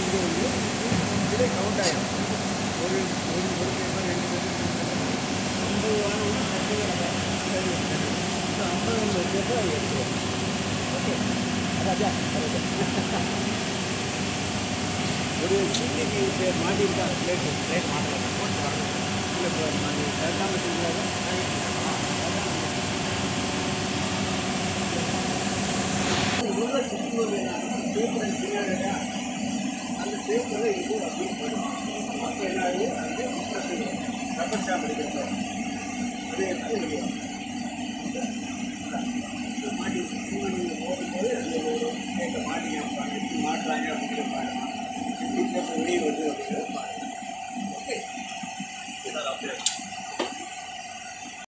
இங்கே வந்து இதே கவுண்ட் ஆகிடும் ஒரு ஒரு ஒரு பேப்பர் ரெண்டு பேப்பர் ஐம்பது வாரம் சரி ஐம்பது பேப்பர் அது எடுத்துருவோம் ஓகே ராஜா ஒரு சீட்டுக்கு மாட்டியிருக்கா பிளேட்டு பிளேட் மாட்டலாம் போட்டு வரணும் இல்லை மாட்டி கரெக்டாக வச்சுருந்தாங்க உள்ள சுற்றி ஒரு பேப்பரை பின்னாடியா அந்த பேப்பரை இது அப்படியே போயிடும் அப்போ என்ன ஆகுது அது ரப்பர் ஷாப் அடிக்கிறது அது எப்படி